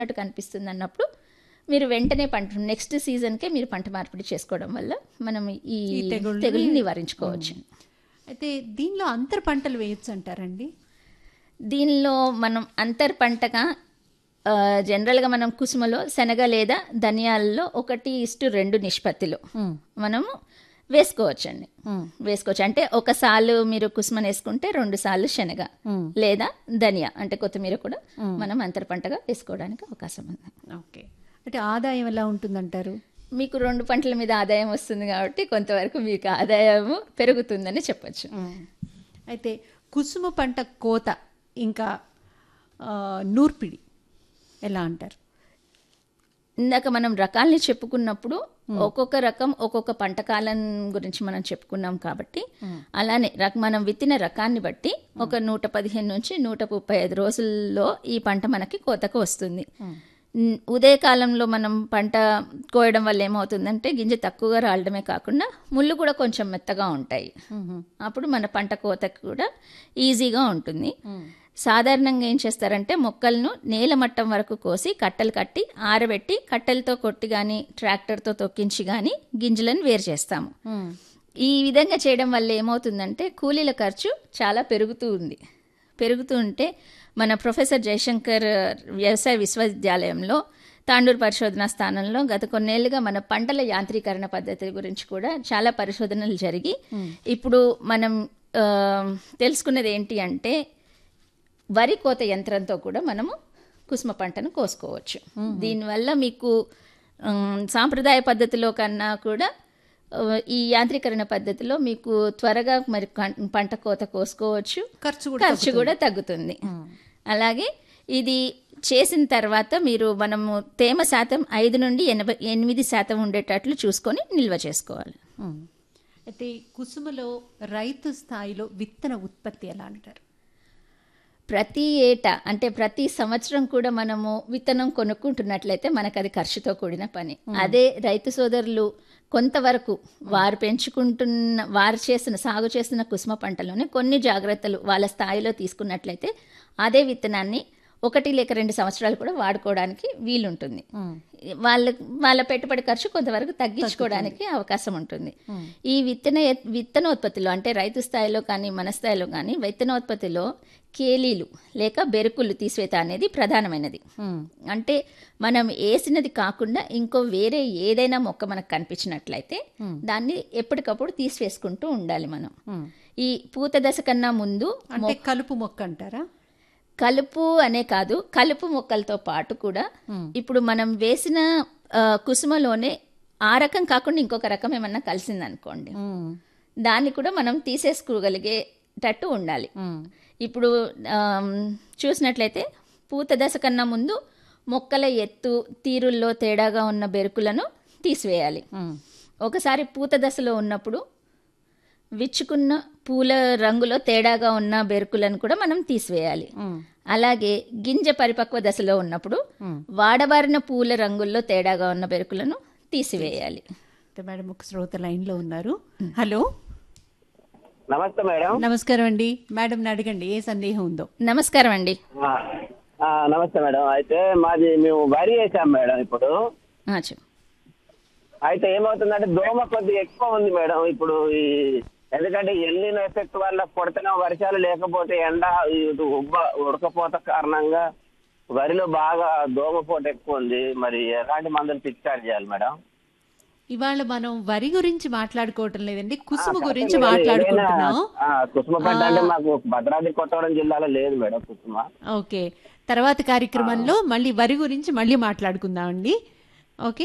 అటు కనిపిస్తుంది అన్నప్పుడు మీరు వెంటనే పంట నెక్స్ట్ సీజన్కే మీరు పంట మార్పిడి చేసుకోవడం వల్ల మనం ఈ ఈ తెగుళ్ళని- తెగులు నివారించుకోవచ్చు అయితే దీనిలో అంతర పంటలు వేయొచ్చు అంటారండి దీనిలో మనం అంతర్ పంటగా ఆ, జనరల్గా మనం కుసుమలో శనగ లేదా ధనియాలలో ఒకటి ఇస్టు రెండు నిష్పత్తిలో మనము వేసుకోవచ్చండి వేసుకోవచ్చు అంటే ఒక సాలు మీరు కుసుమని వేసుకుంటే రెండు సార్లు శనగ లేదా ధనియా అంటే కొత్తిమీర కూడా మనం అంతర పంటగా వేసుకోవడానికి అవకాశం ఉంది ఓకే అంటే ఆదాయం ఎలా ఉంటుందంటారు మీకు రెండు పంటల మీద ఆదాయం వస్తుంది కాబట్టి కొంతవరకు మీకు ఆదాయము పెరుగుతుందని చెప్పొచ్చు అయితే కుసుమ పంట కోత ఇంకా ఆ, నూర్పిడి ఎలా అంటారు ఇందాక మనం రకాల్ని చెప్పుకున్నప్పుడు ఒక్కొక్క రకం ఒక్కొక్క పంట కాలం గురించి మనం చెప్పుకున్నాం కాబట్టి అలానే రక- మనం విత్తిన రకాన్ని బట్టి ఒక నూట పదిహేను నుంచి నూట ముప్పై ఐదు రోజుల్లో ఈ పంట మనకి కోతకు వస్తుంది ఉమ్, ఉదయ కాలంలో మనం పంట కోయడం వల్ల ఏమవుతుందంటే గింజ తక్కువగా రాలడమే కాకుండా ముళ్ళు కూడా కొంచెం మెత్తగా ఉంటాయి అప్పుడు మన పంట కోతకు కూడా ఈజీగా ఉంటుంది సాధారణంగా ఏం చేస్తారంటే మొక్కలను నేల మట్టం వరకు కోసి కట్టలు కట్టి ఆరబెట్టి కట్టెలతో కొట్టి కానీ ట్రాక్టర్తో తొక్కించి కానీ గింజలను వేరు చేస్తాము ఈ విధంగా చేయడం వల్ల ఏమవుతుందంటే కూలీల ఖర్చు చాలా పెరుగుతూ ఉంది పెరుగుతూ ఉంటే మన ప్రొఫెసర్ జయశంకర్ వ్యవసాయ విశ్వవిద్యాలయంలో తాండూరు పరిశోధన స్థానంలో గత కొన్నేళ్లుగా మన పంటల యాంత్రీకరణ పద్ధతి గురించి కూడా చాలా పరిశోధనలు జరిగి ఇప్పుడు మనం ఆ, తెలుసుకున్నది ఏంటి అంటే వరి కోత యంత్రంతో కూడా మనము కుసుమ పంటను కోసుకోవచ్చు దీనివల్ల మీకు ఉమ్, సాంప్రదాయ పద్ధతిలో కన్నా కూడా ఆ, ఈ యాంత్రీకరణ పద్ధతిలో మీకు త్వరగా మరి కం- పంట కోత కోసుకోవచ్చు ఖర్చు కూడా ఖర్చు కూడా తగ్గుతుంది అలాగే ఇది చేసిన తర్వాత మీరు మనము తేమ శాతం ఐదు నుండి ఎనభై ఎనిమిది శాతం ఉండేటట్లు చూసుకొని నిల్వ చేసుకోవాలి ఉమ్. అయితే ఈ కుసుమలో రైతు స్థాయిలో విత్తన ఉత్పత్తి ఎలా అంటారు ప్రతి ఏటా అంటే ప్రతి సంవత్సరం కూడా మనము విత్తనం కొనుక్కుంటున్నట్లయితే మనకు అది ఖర్చుతో కూడిన పని అదే రైతు సోదరులు కొంతవరకు వారు పెంచుకుంటున్న వారు చేసిన సాగు చేస్తున్న కుసుమ పంటలోనే కొన్ని జాగ్రత్తలు వాళ్ళ స్థాయిలో తీసుకున్నట్లయితే అదే విత్తనాన్ని ఒకటి లేక రెండు సంవత్సరాలు కూడా వాడుకోవడానికి వీలుంటుంది వాళ్ళ వాళ్ళ పెట్టుబడి ఖర్చు కొంతవరకు తగ్గించుకోవడానికి అవకాశం ఉంటుంది ఈ విత్తన విత్తనోత్పత్తిలో అంటే రైతు స్థాయిలో కానీ మన స్థాయిలో కానీ విత్తనోత్పత్తిలో కేలీలు లేక బెరుకులు తీసివేత అనేది ప్రధానమైనది అంటే మనం వేసినది కాకుండా ఇంకో వేరే ఏదైనా మొక్క మనకు కనిపించినట్లయితే దాన్ని ఎప్పటికప్పుడు తీసివేసుకుంటూ ఉండాలి మనం ఈ పూత దశ కన్నా ముందు అంటే కలుపు మొక్క అంటారా కలుపు అనే కాదు కలుపు మొక్కలతో పాటు కూడా ఇప్పుడు మనం వేసిన ఆ, కుసుమలోనే ఆ రకం కాకుండా ఇంకొక రకం ఏమన్నా కలిసిందనుకోండి దాన్ని కూడా మనం తీసేసుకోగలిగేటట్టు ఉండాలి ఇప్పుడు ఆమ్, చూసినట్లయితే పూత దశ కన్నా ముందు మొక్కల ఎత్తు తీరుల్లో తేడాగా ఉన్న బెరుకులను తీసివేయాలి ఒకసారి పూత దశలో ఉన్నప్పుడు విచ్చుకున్న పూల రంగులో తేడాగా ఉన్న బెరుకులను కూడా మనం తీసివేయాలి అలాగే గింజ పరిపక్వ దశలో ఉన్నప్పుడు వాడబారిన పూల రంగుల్లో తేడాగా ఉన్న బెరుకులను తీసివేయాలి అయితే మేడం ఒక శ్రోత లైన్లో ఉన్నారు హలో నమస్తే మేడం నమస్కారం అండి మేడంని అడగండి ఏ సందేహం ఉందో నమస్కారం అండి ఆ, ఆ, నమస్తే మేడం అయితే మాది మేము వరి వేసాం మేడం ఇప్పుడు ఆ, చెప్పు అయితే ఏమవుతుందంటే దోమ కొద్దిగా ఎక్కువ ఉంది మేడం ఇప్పుడు ఈ ఎందుకంటే ఎల్లిన ఎఫెక్ట్ వల్ల కొడుతున్న వర్షాలు లేకపోతే ఎండ ఇది ఉబ్బ ఉడకపోత కారణంగా వరిలో బాగా దోమపోటు ఎక్కువ ఉంది మరి ఎలాంటి మందులు పిచికారి చేయాలి మేడం ఇవాళ మనం వరి గురించి మాట్లాడుకోవటం లేదండి కుసుమ ఆ, గురించి మేడం, మాట్లాడుకుంటున్నాం ఏదైనా, ఆ, కుసుమ పంట అంటే మాకు భద్రాద్రి కొత్తగూడెం జిల్లాలో లేదు మేడం కుసుమ ఓకే తర్వాత కార్యక్రమంలో మళ్ళీ వరి గురించి మళ్ళీ మాట్లాడుకుందామండి ఓకే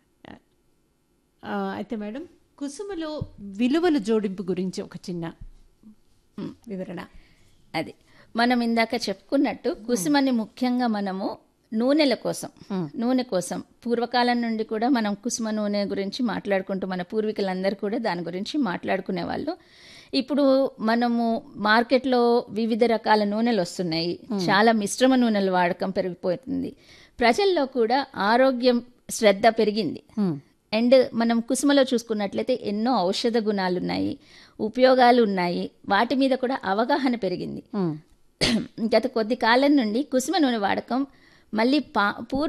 ఆ, అయితే మేడం కుసుమలో విలువల జోడింపు గురించి ఒక చిన్న మ్, వివరణ అది మనం ఇందాక చెప్పుకున్నట్టు కుసుమని ముఖ్యంగా మనము నూనెల కోసం నూనె కోసం పూర్వకాలం నుండి కూడా మనం కుసుమ నూనె గురించి మాట్లాడుకుంటూ మన పూర్వీకులందరూ కూడా దాని గురించి మాట్లాడుకునే వాళ్ళు ఇప్పుడు మనము మార్కెట్లో వివిధ రకాల నూనెలు వస్తున్నాయి చాలా మిశ్రమ నూనెల వాడకం పెరిగిపోతుంది ప్రజల్లో కూడా ఆరోగ్యం శ్రద్ధ పెరిగింది అండ్ మనం కుసుమలో చూసుకున్నట్లయితే ఎన్నో ఔషధ గుణాలు ఉన్నాయి ఉపయోగాలు ఉన్నాయి వాటి మీద కూడా అవగాహన పెరిగింది గత కొద్ది కాలం నుండి కుసుమ నూనె వాడకం మళ్ళీ పా పూర్వ